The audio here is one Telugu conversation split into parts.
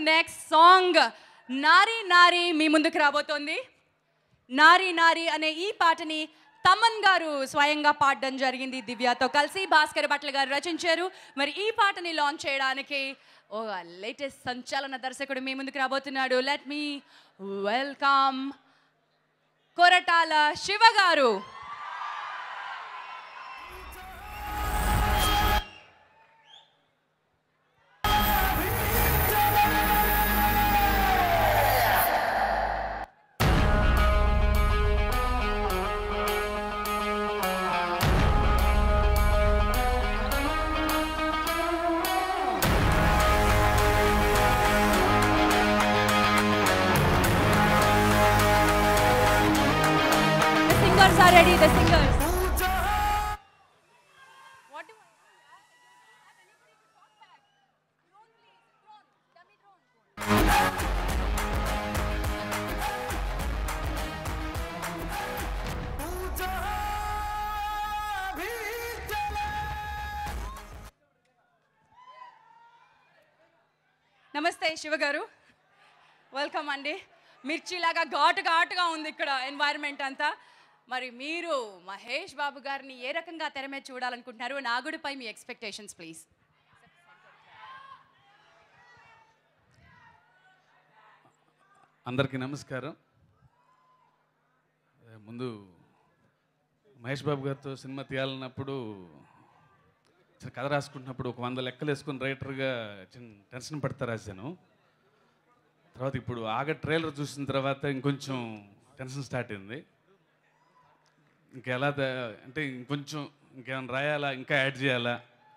నెక్స్ట్ సాంగ్ నారి నారి మీ ముందుకు రాబోతోంది నారి నారి అనే ఈ పాటని తమన్ గారు స్వయంగా పాడడం జరిగింది దివ్యతో కలిసి భాస్కర్ భట్ల గారు రచించారు మరి ఈ పాటని లాంచ్ చేయడానికి ఓ లేటెస్ట్ సంచలన దర్శకుడు మీ ముందుకు రాబోతున్నాడు let me welcome Koratala Siva garu The singers are ready, the singers. What do నమస్తే శివ గారు వెల్కమ్ అండి మిర్చిలాగా ఘాటు ఘాటుగా ఉంది ఇక్కడ ఎన్వైరన్మెంట్ అంతా మరి మీరు మహేష్ బాబు గారిని ఏ రకంగా తెర మీద చూడాలనుకుంటున్నారు నాగుడిపై మీ ఎక్స్పెక్టేషన్స్ ప్లీజ్ అందరికీ నమస్కారం ఏ, ముందు మహేష్ బాబు గారితో సినిమా తీయాలన్నప్పుడు చిన్న కథ రాసుకుంటున్నప్పుడు ఒక వంద లెక్కలు వేసుకుని రైటర్గా చిన్న టెన్షన్ పడతా రాశాను తర్వాత ఇప్పుడు ఆగ ట్రైలర్ చూసిన తర్వాత ఇంకొంచెం టెన్షన్ స్టార్ట్ అయింది ఇంకెలా ద- అంటే ఇంకొంచెం ఇంకేమైనా రాయాలా ఇంకా యాడ్ చేయాలా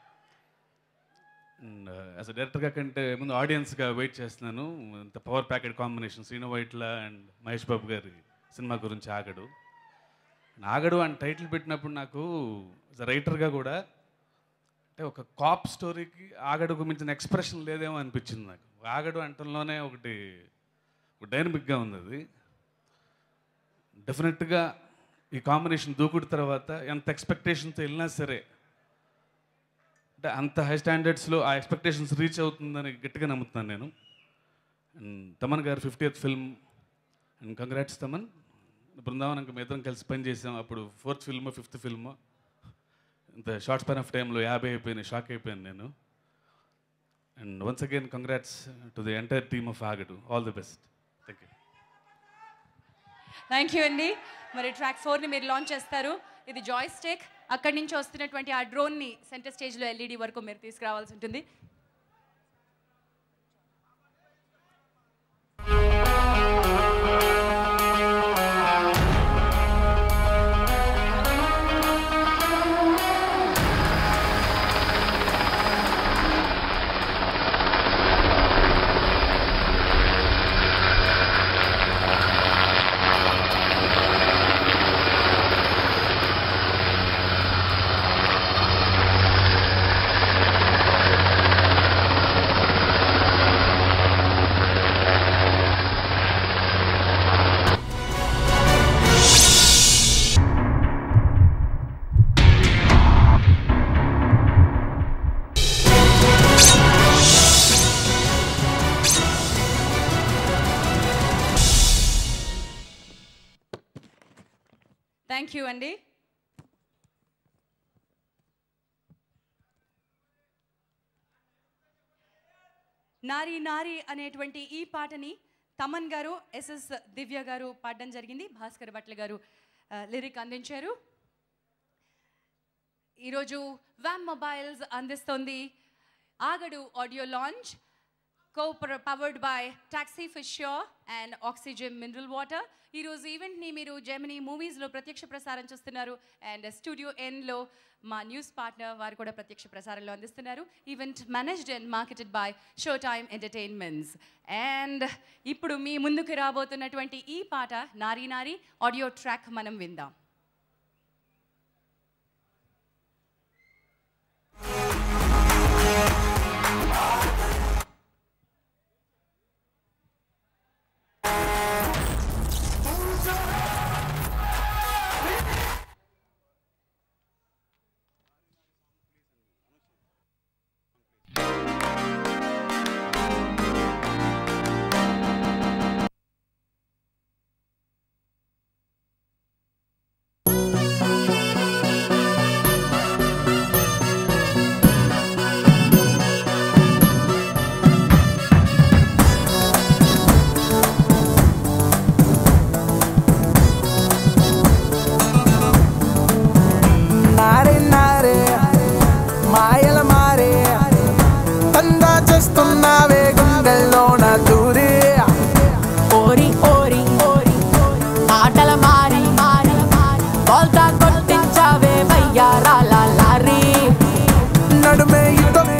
అండ్ యాజ్ అ డైరెక్టర్గా కంటే ముందు ఆడియన్స్గా వెయిట్ చేస్తున్నాను ఇంత power packet combination Srinu Vaitla and Mahesh Babu గారి సినిమా గురించి ఆగడు ఆగడు అని టైటిల్ పెట్టినప్పుడు నాకు యాజ్ అ రైటర్గా కూడా అంటే ఒక కాప్ స్టోరీకి ఆగడుకు మించిన ఎక్స్ప్రెషన్ లేదేమో అనిపించింది నాకు ఆగడు అంటంలోనే ఒకటి ఒక డైనమిక్గా ఉంది అది డెఫినెట్గా ఈ కాంబినేషన్ దూకుడు తర్వాత ఎంత ఎక్స్పెక్టేషన్తో వెళ్ళినా సరే అంటే అంత హై స్టాండర్డ్స్లో ఆ ఎక్స్పెక్టేషన్స్ రీచ్ అవుతుందని గట్టిగా నమ్ముతున్నాను నేను and Thaman garu fiftieth film and congrats Thaman Brindavan ఇంకా ఇద్దరం కలిసి పని చేసాం అప్పుడు ఫోర్త్ ఫిల్మ్ ఫిఫ్త్ ఫిల్మ్ ఇంత షార్ట్ స్పాన్ ఆఫ్ టైంలో యాభై అయిపోయినాయి షాక్ అయిపోయాను నేను and once again congrats to the entire team of Aagadu all the best thank you thank you అండి మరి ట్రాక్ ఫోర్ని మీరు లాంచ్ చేస్తారు ఇది జాయ్ స్టేక్ అక్కడి నుంచి వస్తున్నటువంటి ఆ డ్రోన్ని సెంటర్ స్టేజ్లో ఎల్ఈడి వరకు మీరు తీసుకురావాల్సి ఉంటుంది థ్యాంక్ యూ అండి నారి నారి అనేటువంటి ఈ పాటని తమన్ గారు ఎస్ఎస్ దివ్య గారు పాడడం జరిగింది భాస్కర్ భట్ల గారు ఆ, లిరిక్ అందించారు ఈరోజు వ్యామ్ మొబైల్స్ అందిస్తోంది Aagadu audio launch co powered by taxi fish show and oxygen mineral water ఈరోజు ఈవెంట్ని మీరు జెమినీ మూవీస్లో ప్రత్యక్ష ప్రసారం చేస్తున్నారు అండ్ స్టూడియో ఎన్లో మా న్యూస్ పార్ట్నర్ వారు కూడా ప్రత్యక్ష ప్రసారంలో అందిస్తున్నారు event managed and marketed by show time entertainments and ఇప్పుడు మీ ముందుకు రాబోతున్నటువంటి ఈ పాట నారీ నారీ ఆడియో ట్రాక్ మనం విందాం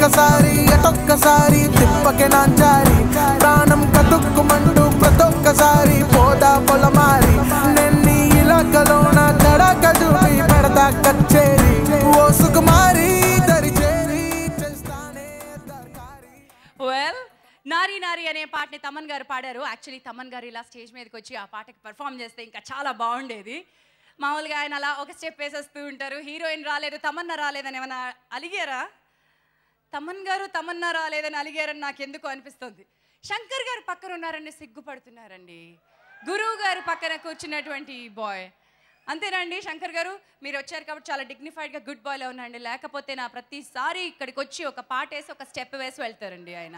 ఇటొక్కసారి అటొక్కసారి తిప్పకే నాంచారి ప్రాణం కతుక్కుమంటూ ప్రతొక్కసారి పోదా పొలమారి నెన్ని ఇలాకలోన తడక చూపి పెడతా కచ్చేరి ఓ సుకుమారి దరి చేరి చేస్తానే దర్కారి వెల్ నారీ నారీ అనే పాటని తమన్ గారు పాడారు యాక్చువల్లీ తమన్ గారు ఇలా స్టేజ్ మీదకి వచ్చి ఆ పాటకి పర్ఫామ్ చేస్తే ఇంకా చాలా బాగుండేది మామూలుగా ఆయన అలా ఒక స్టెప్ వేసేస్తూ ఉంటారు హీరోయిన్ రాలేదు తమన్నా రాలేదని ఏమైనా అలిగారా తమన్ గారు తమన్నా రాలేదని అలిగారని నాకు ఎందుకు అనిపిస్తుంది శంకర్ గారు పక్కన ఉన్నారండి సిగ్గుపడుతున్నారండి గురువు గారు పక్కన కూర్చున్నటువంటి బాయ్ అంతేనండి శంకర్ గారు మీరు వచ్చారు కాబట్టి చాలా డిగ్నిఫైడ్గా గుడ్ బాయ్లో ఉన్నారండి లేకపోతే నా ప్రతిసారి ఇక్కడికి వచ్చి ఒక పాట వేసి ఒక స్టెప్ వేసి వెళ్తారండి ఆయన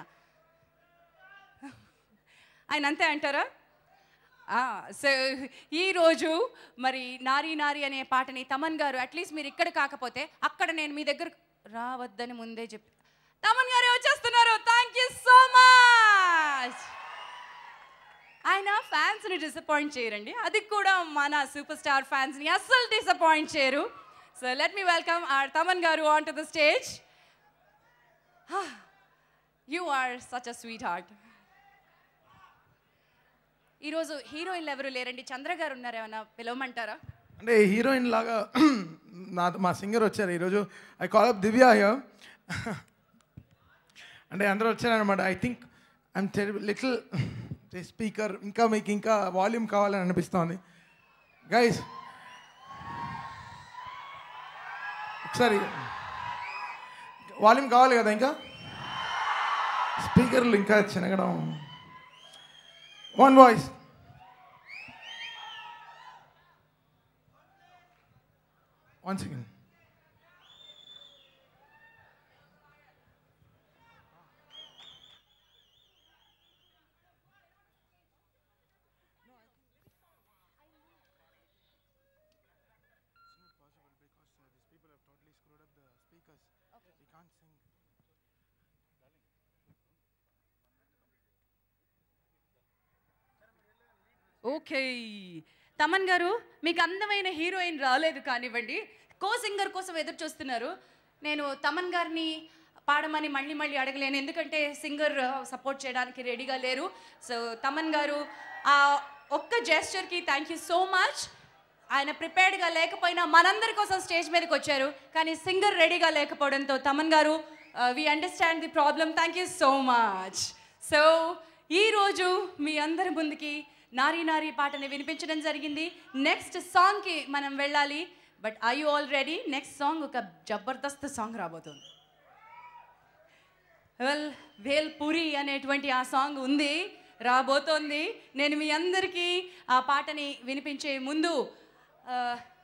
ఆయన అంతే అంటారా సో ఈరోజు మరి నారీ నారీ అనే పాటని తమన్ గారు అట్లీస్ట్ మీరు ఇక్కడ కాకపోతే అక్కడ నేను మీ దగ్గర రావద్దని ముందే చెప్పి తమన్ గారు వచ్చేస్తున్నారు థ్యాంక్ యూ సో మచ్ ఆయన ఫ్యాన్స్ని డిసప్పాయింట్ చేయరండి అది కూడా మన సూపర్ స్టార్ ఫ్యాన్స్ని అస్సలు డిసప్పాయింట్ చేయరు so let me welcome R Thaman garu on to the stage you are such a sweetheart ఈరోజు హీరోయిన్లు ఎవరు లేరండి చంద్ర గారు ఉన్నారు ఏమైనా పిలవమంటారా అంటే హీరోయిన్ లాగా నా మా సింగర్ వచ్చారు ఈరోజు I call up Divya here అంటే అందరూ వచ్చారనమాట I think I'm little speaker ఇంకా మీకు ఇంకా వాల్యూమ్ కావాలని అనిపిస్తోంది గైస్ ఒకసారి వాల్యూమ్ కావాలి కదా ఇంకా స్పీకర్లు ఇంకా చినగడం one voice one second okay Thaman garu మీకు అందమైన హీరోయిన్ రాలేదు కానివ్వండి కో సింగర్ కోసం ఎదురు చూస్తున్నారు నేను తమన్ గారిని పాడమని మళ్ళీ మళ్ళీ అడగలేను ఎందుకంటే సింగర్ సపోర్ట్ చేయడానికి రెడీగా లేరు సో తమన్ గారు ఆ ఒక్క జెస్చర్కి థ్యాంక్ యూ సో మచ్ ఆయన ప్రిపేర్డ్గా లేకపోయినా మనందరి కోసం స్టేజ్ మీదకి వచ్చారు కానీ సింగర్ రెడీగా లేకపోవడంతో Thaman garu we understand the problem thank you so much so ఈరోజు మీ అందరి ముందుకి నారీ నారీ పాటని వినిపించడం జరిగింది నెక్స్ట్ సాంగ్కి మనం వెళ్ళాలి but I you all ready next song ఒక జబర్దస్త్ సాంగ్ రాబోతుంది వెల్ వేల్ పురి అనేటువంటి ఆ సాంగ్ ఉంది రాబోతోంది నేను మీ అందరికీ ఆ పాటని వినిపించే ముందు ఆ,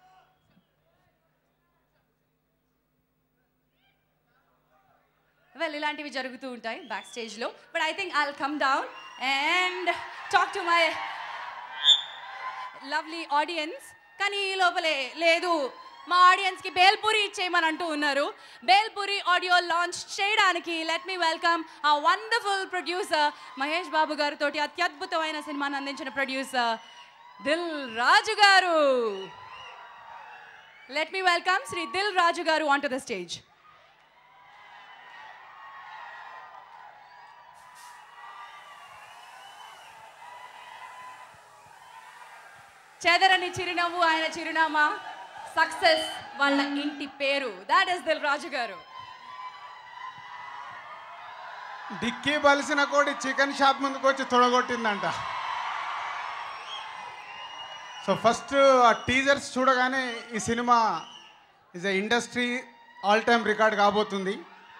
వెల్ ఇలాంటివి జరుగుతూ ఉంటాయి బ్యాక్ స్టేజ్లో but I think I'll come down and talk to my lovely audience కానీ ఈ లోపలే లేదు మా ఆడియన్స్కి బేల్పూరి ఇచ్చేయమని అంటూ ఉన్నారు బేల్పూరి ఆడియో లాంచ్ చేయడానికి లెట్ మీ వెల్కమ్ ఆ వండర్ఫుల్ ప్రొడ్యూసర్ మహేష్ బాబు గారితో అత్యద్భుతమైన సినిమాను అందించిన producer Dil Raju garu let me welcome Shri Dil Raju garu on to the stage చెదరని చిరునవ్వు ఆయన చిరునామా సక్సెస్ వాళ్ళ ఇంటి పేరు దాట్ ఇస్ దిల్ రాజు గారు డిక్కీ బలిసిన కోడి చికెన్ షాప్ ముందుకు వచ్చి తొడగొట్టిందంట సో ఫస్ట్ ఆ టీజర్స్ చూడగానే ఈ సినిమా is a industry all time record కాబోతుంది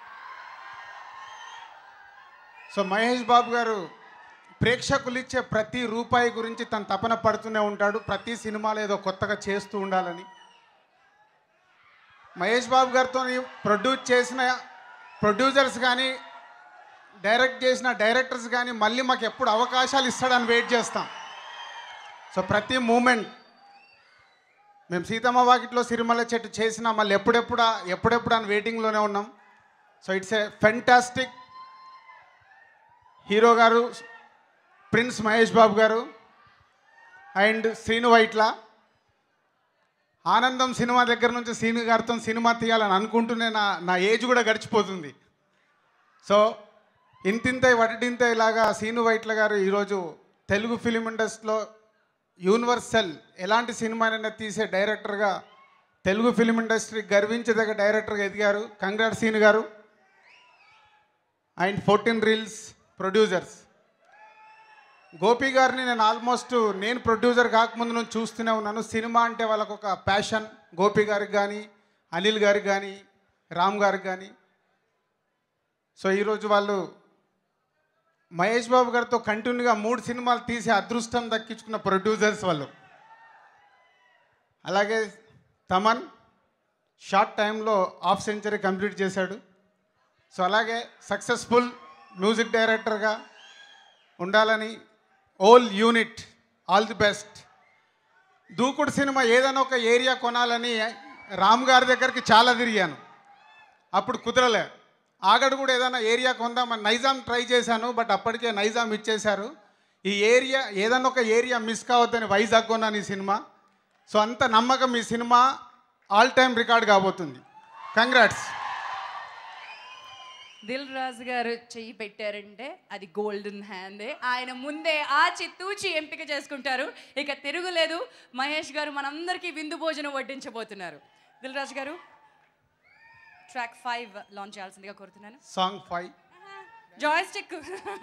సో మహేష్ బాబు గారు ప్రేక్షకులు ఇచ్చే ప్రతి రూపాయి గురించి తను తపన పడుతూనే ఉంటాడు ప్రతి సినిమాలో ఏదో కొత్తగా చేస్తూ ఉండాలని మహేష్ బాబు గారితో ప్రొడ్యూస్ చేసిన ప్రొడ్యూసర్స్ కానీ డైరెక్ట్ చేసిన డైరెక్టర్స్ కానీ మళ్ళీ మాకు ఎప్పుడు అవకాశాలు ఇస్తాడని వెయిట్ చేస్తాం సో ప్రతి మూమెంట్ మేము సీతమ్మ వాకిట్లో సిరిమల్ల చెట్టు చేసినా మళ్ళీ ఎప్పుడెప్పుడా ఎప్పుడెప్పుడు అని వెయిటింగ్లోనే ఉన్నాం so it's a fantastic hero garu prince Mahesh Babu garu and Srinu Vaitla ఆనందం సినిమా దగ్గర నుంచి శ్రీను గారితో సినిమా తీయాలని అనుకుంటూనే నా నా ఏజ్ కూడా గడిచిపోతుంది సో ఇంతింత వటింత ఇలాగా సీను వైట్ల గారు ఈరోజు తెలుగు ఫిలిం ఇండస్ట్రీలో యూనివర్సల్ ఎలాంటి సినిమానైనా తీసే డైరెక్టర్గా తెలుగు ఫిలిం ఇండస్ట్రీ గర్వించదగ్గ డైరెక్టర్గా ఎదిగారు congrat Seenu garu and fourteen reels producers Gopi గారిని నేను ఆల్మోస్ట్ నేను ప్రొడ్యూసర్ కాకముందు నుంచి చూస్తూనే ఉన్నాను సినిమా అంటే వాళ్ళకు ఒక ప్యాషన్ గోపి గారికి కానీ అనిల్ గారికి కానీ రామ్ గారికి కానీ సో ఈరోజు వాళ్ళు మహేష్ బాబు గారితో కంటిన్యూగా మూడు సినిమాలు తీసి అదృష్టం దక్కించుకున్న ప్రొడ్యూసర్స్ వాళ్ళు అలాగే తమన్ షార్ట్ టైంలో హాఫ్ సెంచరీ కంప్లీట్ చేశాడు సో అలాగే సక్సెస్ఫుల్ మ్యూజిక్ డైరెక్టర్గా ఉండాలని all unit all the best Dookudu సినిమా ఏదైనా ఒక ఏరియా కొనాలని రామ్ గారి దగ్గరికి చాలా తిరిగాను అప్పుడు కుదరలే ఆగడు కూడా ఏదైనా ఏరియా కొందామని నైజాం ట్రై చేశాను బట్ అప్పటికే నైజాం ఇచ్చేశారు ఈ ఏరియా ఏదైనా ఒక ఏరియా మిస్ కావద్దని వైజాగ్ కొన్నాను ఈ సినిమా సో అంత నమ్మకం ఈ సినిమా ఆల్ టైమ్ రికార్డ్ కాబోతుంది కంగ్రాట్స్ దిల్ రాజు గారు చెయ్యి పెట్టారంటే అది గోల్డెన్ హ్యాండే ఆయన ముందే ఆచి తూచి ఎంపిక చేసుకుంటారు ఇక తిరుగులేదు మహేష్ గారు మనందరికీ విందు భోజనం వడ్డించబోతున్నారు దిల్ రాజు గారు ట్రాక్ ఫైవ్ లాంచ్ చేయాల్సిందిగా కోరుతున్నాను సాంగ్ ఫైవ్ జాయ్ స్టిక్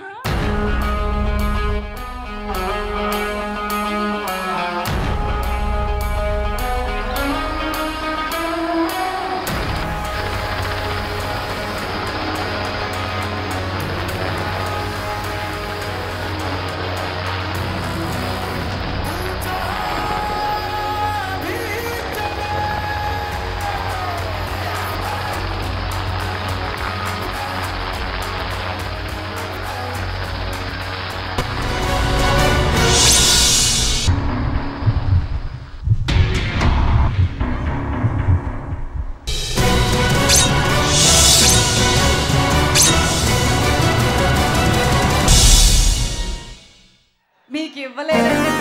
మీకు ఇవ్వలేదండి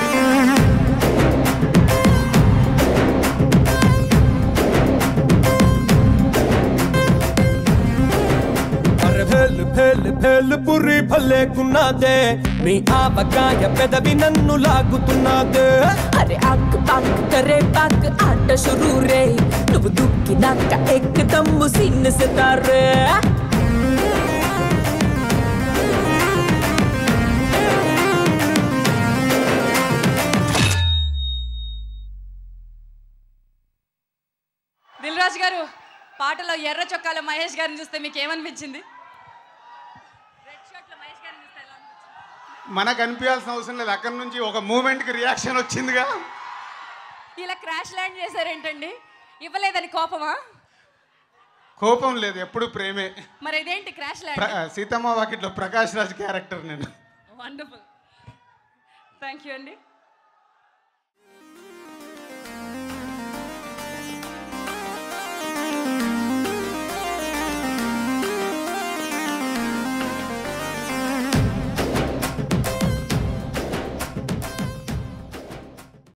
అరే భేలు భేలు భేలు పురి భలేకున్నదే నీ ఆవకాయ పెదవి నన్ను లాగుతున్నదే అరే అక్ పక్ కరే పక్ ఆట షురూ రే నువ్వు దుక్కినాక ఎక్కదమ్ము సిన్న సితారే దిల్ రాజు గారు పాటలో ఎర్ర చొక్కాలో మహేష్ గారిని చూస్తే మీకు ఏమనిపించింది రెడ్ షర్ట్లో మహేష్ గారిని చూస్తే ఎలా అనిపించింది మనకు అనిపించాల్సిన అవసరం లేదు అక్కడి నుంచి ఒక మూమెంట్కి రియాక్షన్ వచ్చిందిగా ఇలా క్రాష్ ల్యాండ్ చేశారేంటండి ఇవ్వలేదని కోపమా కోపం లేదు ఎప్పుడు ప్రేమే మరి ఇదేంటి క్రాష్ ల్యాండ్ ప్ర- సీతమ్మ వాకిట్లో ప్రకాష్ రాజ్ క్యారెక్టర్ నేను వండర్ఫుల్ థ్యాంక్ యూ అండి